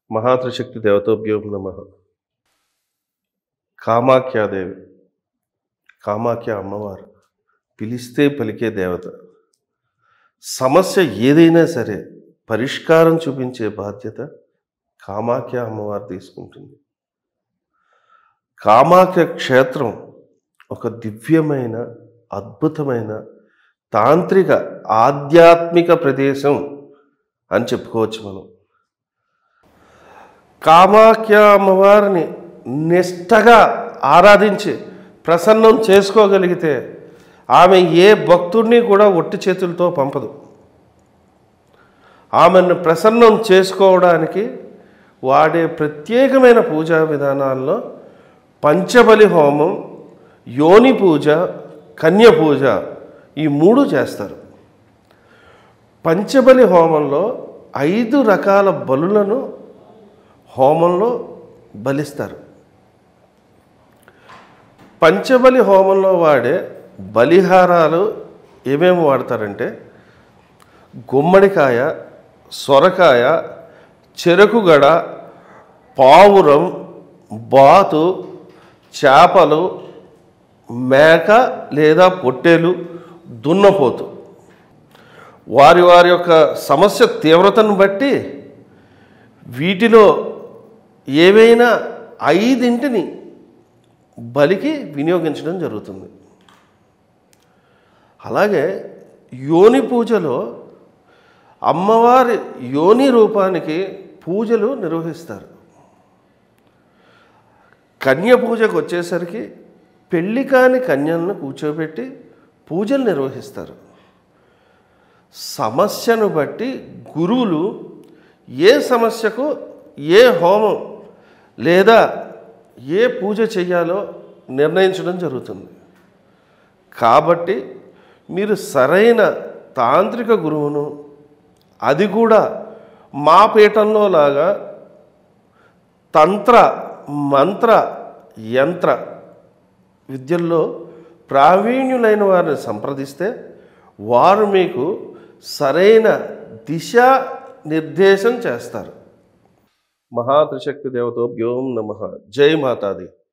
మహాత్రిశక్తి దేవతోభ్యోం నమ కామాఖ్యాదేవి కామాఖ్య అమ్మవారు పిలిస్తే పలికే దేవత సమస్య ఏదైనా సరే పరిష్కారం చూపించే బాధ్యత కామాఖ్య అమ్మవారు తీసుకుంటుంది కామాఖ్య క్షేత్రం ఒక దివ్యమైన అద్భుతమైన తాంత్రిక ఆధ్యాత్మిక ప్రదేశం అని చెప్పుకోవచ్చు మనం కామాఖ్య అమ్మవారిని నిష్టగా ఆరాధించి ప్రసన్నం చేసుకోగలిగితే ఆమె ఏ భక్తుడిని కూడా ఒట్టి చేతులతో పంపదు ఆమెను ప్రసన్నం చేసుకోవడానికి వాడే ప్రత్యేకమైన పూజా విధానాల్లో పంచబలి హోమం యోని పూజ కన్య పూజ ఈ మూడు చేస్తారు పంచబలి హోమంలో ఐదు రకాల బలులను హోమంలో బలిస్తారు పంచబలి హోమంలో వాడే బలిహారాలు ఏమేమి వాడతారంటే గుమ్మడికాయ సొరకాయ చెరుకుగడ పావురం బాతు చేపలు మేక లేదా పొట్టేలు దున్నపోతు వారి వారి యొక్క సమస్య తీవ్రతను బట్టి వీటిలో ఏవైనా ఐదింటిని బలికి వినియోగించడం జరుగుతుంది అలాగే యోని పూజలో అమ్మవారి యోని రూపానికి పూజలు నిర్వహిస్తారు కన్య పూజకు వచ్చేసరికి పెళ్లి కాని కన్యలను కూర్చోబెట్టి పూజలు నిర్వహిస్తారు సమస్యను బట్టి గురువులు ఏ సమస్యకు ఏ హోమం లేదా ఏ పూజ చేయాలో నిర్ణయించడం జరుగుతుంది కాబట్టి మీరు సరైన తాంత్రిక గురువును అది కూడా మా పీఠంలో లాగా తంత్ర మంత్ర యంత్ర విద్యల్లో ప్రావీణ్యులైన వారిని సంప్రదిస్తే వారు మీకు సరైన దిశ నిర్దేశం చేస్తారు మహాత్రిశక్తి దేవతోభ్యోం నమ జై మాతాది